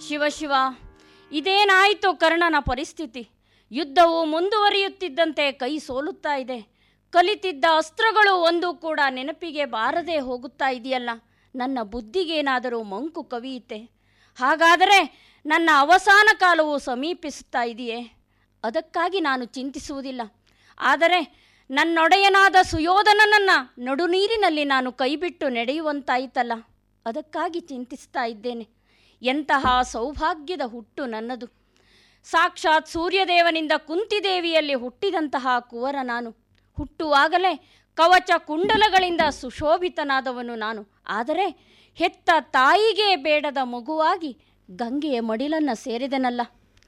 ಶಿವ ಶಿವ ಇದೇನಾಯಿತು ಕರ್ಣನ ಪರಿಸ್ಥಿತಿ ಯುದ್ಧವು ಮುಂದುವರಿಯುತ್ತಿದ್ದಂತೆ ಕೈ ಸೋಲುತ್ತಾ ಇದೆ ಕಲಿತಿದ್ದ ಅಸ್ತ್ರಗಳು ಒಂದು ಕೂಡ ನೆನಪಿಗೆ ಬಾರದೆ ಹೋಗುತ್ತಾ ಇದೆಯಲ್ಲ ನನ್ನ ಬುದ್ಧಿಗೇನಾದರೂ ಮಂಕು ಕವಿಯುತ್ತೆ ಹಾಗಾದರೆ ನನ್ನ ಅವಸಾನ ಕಾಲವು ಸಮೀಪಿಸುತ್ತಾ ಇದೆಯೇ ಅದಕ್ಕಾಗಿ ನಾನು ಚಿಂತಿಸುವುದಿಲ್ಲ ಆದರೆ ನನ್ನೊಡೆಯನಾದ ಸುಯೋಧನನನ್ನು ನಡುನೀರಿನಲ್ಲಿ ನಾನು ಕೈಬಿಟ್ಟು ನಡೆಯುವಂತಾಯಿತಲ್ಲ ಅದಕ್ಕಾಗಿ ಚಿಂತಿಸ್ತಾ ಇದ್ದೇನೆ ಎಂತಹ ಸೌಭಾಗ್ಯದ ಹುಟ್ಟು ನನ್ನದು ಸಾಕ್ಷಾತ್ ಸೂರ್ಯದೇವನಿಂದ ಕುಂತಿದೇವಿಯಲ್ಲಿ ಹುಟ್ಟಿದಂತಹ ಕುವರ ನಾನು ಹುಟ್ಟುವಾಗಲೇ ಕವಚ ಕುಂಡಲಗಳಿಂದ ಸುಶೋಭಿತನಾದವನು ನಾನು ಆದರೆ ಹೆತ್ತ ತಾಯಿಗೆ ಬೇಡದ ಮಗುವಾಗಿ ಗಂಗೆಯ ಮಡಿಲನ್ನು ಸೇರಿದೆನಲ್ಲ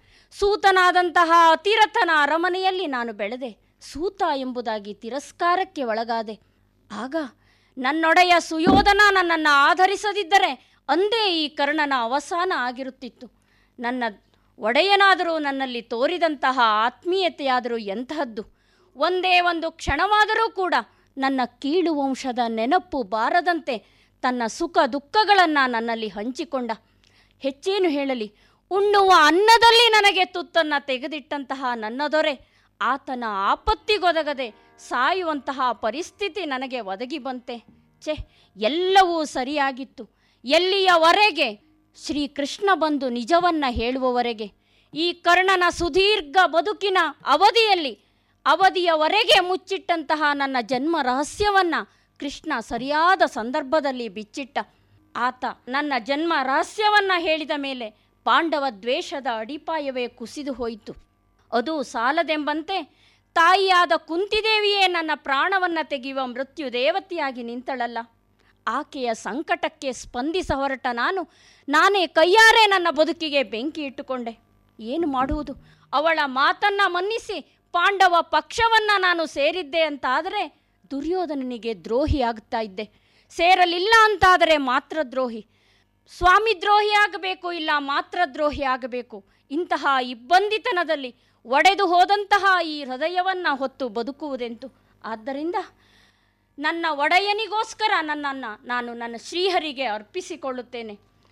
ಸೂತನಾದಂತಹ ಅತಿರಥನ ಅರಮನೆಯಲ್ಲಿ ನಾನು ಬೆಳೆದೆ ಸೂತ ಎಂಬುದಾಗಿ ತಿರಸ್ಕಾರಕ್ಕೆ ಒಳಗಾದೆ ಆಗ ನನ್ನೊಡೆಯ ಸುಯೋಧನ ನನ್ನನ್ನು ಆಧರಿಸದಿದ್ದರೆ ಅಂದೇ ಈ ಕರ್ಣನ ಅವಸಾನ ಆಗಿರುತ್ತಿತ್ತು ನನ್ನ ಒಡೆಯನಾದರೂ ನನ್ನಲ್ಲಿ ತೋರಿದಂತಹ ಆತ್ಮೀಯತೆಯಾದರೂ ಎಂತಹದ್ದು ಒಂದೇ ಒಂದು ಕ್ಷಣವಾದರೂ ಕೂಡ ನನ್ನ ಕೀಳು ವಂಶದ ನೆನಪು ಬಾರದಂತೆ ತನ್ನ ಸುಖ ದುಃಖಗಳನ್ನು ನನ್ನಲ್ಲಿ ಹಂಚಿಕೊಂಡ ಹೆಚ್ಚೇನು ಹೇಳಲಿ ಉಣ್ಣುವ ಅನ್ನದಲ್ಲಿ ನನಗೆ ತುತ್ತನ್ನು ತೆಗೆದಿಟ್ಟಂತಹ ನನ್ನ ದೊರೆ ಆತನ ಆಪತ್ತಿಗೊದಗದೆ ಸಾಯುವಂತಹ ಪರಿಸ್ಥಿತಿ ನನಗೆ ಒದಗಿ ಬಂತೆ ಛೆ ಎಲ್ಲವೂ ಸರಿಯಾಗಿತ್ತು ಎಲ್ಲಿಯವರೆಗೆ ಶ್ರೀಕೃಷ್ಣ ಬಂದು ನಿಜವನ್ನ ಹೇಳುವವರೆಗೆ ಈ ಕರ್ಣನ ಸುದೀರ್ಘ ಬದುಕಿನ ಅವಧಿಯಲ್ಲಿ ಅವಧಿಯವರೆಗೆ ಮುಚ್ಚಿಟ್ಟಂತಹ ನನ್ನ ಜನ್ಮ ರಹಸ್ಯವನ್ನ ಕೃಷ್ಣ ಸರಿಯಾದ ಸಂದರ್ಭದಲ್ಲಿ ಬಿಚ್ಚಿಟ್ಟ ಆತ ನನ್ನ ಜನ್ಮ ರಹಸ್ಯವನ್ನ ಹೇಳಿದ ಮೇಲೆ ಪಾಂಡವ ದ್ವೇಷದ ಅಡಿಪಾಯವೇ ಕುಸಿದು ಹೋಯಿತು ಅದು ಸಾಲದೆಂಬಂತೆ ತಾಯಿಯಾದ ಕುಂತಿದೇವಿಯೇ ನನ್ನ ಪ್ರಾಣವನ್ನು ತೆಗೆಯುವ ಮೃತ್ಯು ದೇವತೆಯಾಗಿ ನಿಂತಳಲ್ಲ ಆಕೆಯ ಸಂಕಟಕ್ಕೆ ಸ್ಪಂದಿಸ ಹೊರಟ ನಾನು ನಾನೇ ಕೈಯಾರೆ ನನ್ನ ಬದುಕಿಗೆ ಬೆಂಕಿ ಇಟ್ಟುಕೊಂಡೆ ಏನು ಮಾಡುವುದು ಅವಳ ಮಾತನ್ನ ಮನ್ನಿಸಿ ಪಾಂಡವ ಪಕ್ಷವನ್ನ ನಾನು ಸೇರಿದ್ದೆ ಅಂತಾದರೆ ದುರ್ಯೋಧನನಿಗೆ ದ್ರೋಹಿಯಾಗುತ್ತಾ ಇದ್ದೆ ಸೇರಲಿಲ್ಲ ಅಂತಾದರೆ ಮಾತ್ರ ದ್ರೋಹಿ ಸ್ವಾಮಿ ದ್ರೋಹಿ ಆಗಬೇಕು ಇಲ್ಲ ಮಾತ್ರ ದ್ರೋಹಿ ಆಗಬೇಕು ಇಂತಹ ಇಬ್ಬಂದಿತನದಲ್ಲಿ ಒಡೆದು ಹೋದಂತಹ ಈ ಹೃದಯವನ್ನು ಹೊತ್ತು ಬದುಕುವುದೆಂತು ಆದ್ದರಿಂದ ನನ್ನ ಒಡೆಯನಿಗೋಸ್ಕರ ನನ್ನನ್ನು ನಾನು ನನ್ನ ಶ್ರೀಹರಿಗೆ ಅರ್ಪಿಸಿಕೊಳ್ಳುತ್ತೇನೆ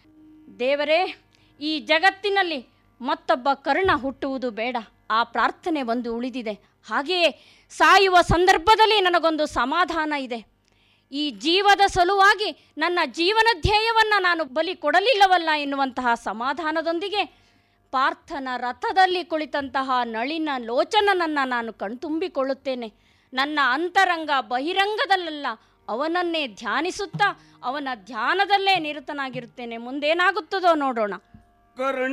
ದೇವರೇ ಈ ಜಗತ್ತಿನಲ್ಲಿ ಮತ್ತೊಬ್ಬ ಕರ್ಣ ಹುಟ್ಟುವುದು ಬೇಡ ಆ ಪ್ರಾರ್ಥನೆ ಒಂದು ಉಳಿದಿದೆ ಹಾಗೆಯೇ ಸಾಯುವ ಸಂದರ್ಭದಲ್ಲಿ ನನಗೊಂದು ಸಮಾಧಾನ ಇದೆ ಈ ಜೀವದ ಸಲುವಾಗಿ ನನ್ನ ಜೀವನ ಧ್ಯೇಯವನ್ನು ನಾನು ಬಲಿ ಕೊಡಲಿಲ್ಲವಲ್ಲ ಎನ್ನುವಂತಹ ಸಮಾಧಾನದೊಂದಿಗೆ ಪಾರ್ಥನ ರಥದಲ್ಲಿ ಕುಳಿತಂತಹ ನಳಿನ ಲೋಚನನನ್ನು ನಾನು ಕಣ್ತುಂಬಿಕೊಳ್ಳುತ್ತೇನೆ ನನ್ನ ಅಂತರಂಗ ಬಹಿರಂಗದಲ್ಲೆಲ್ಲ ಅವನನ್ನೇ ಧ್ಯಾನಿಸುತ್ತಾ ಅವನ ಧ್ಯಾನದಲ್ಲೇ ನಿರತನಾಗಿರುತ್ತೇನೆ ಮುಂದೇನಾಗುತ್ತದೋ ನೋಡೋಣ ಕರ್ಣ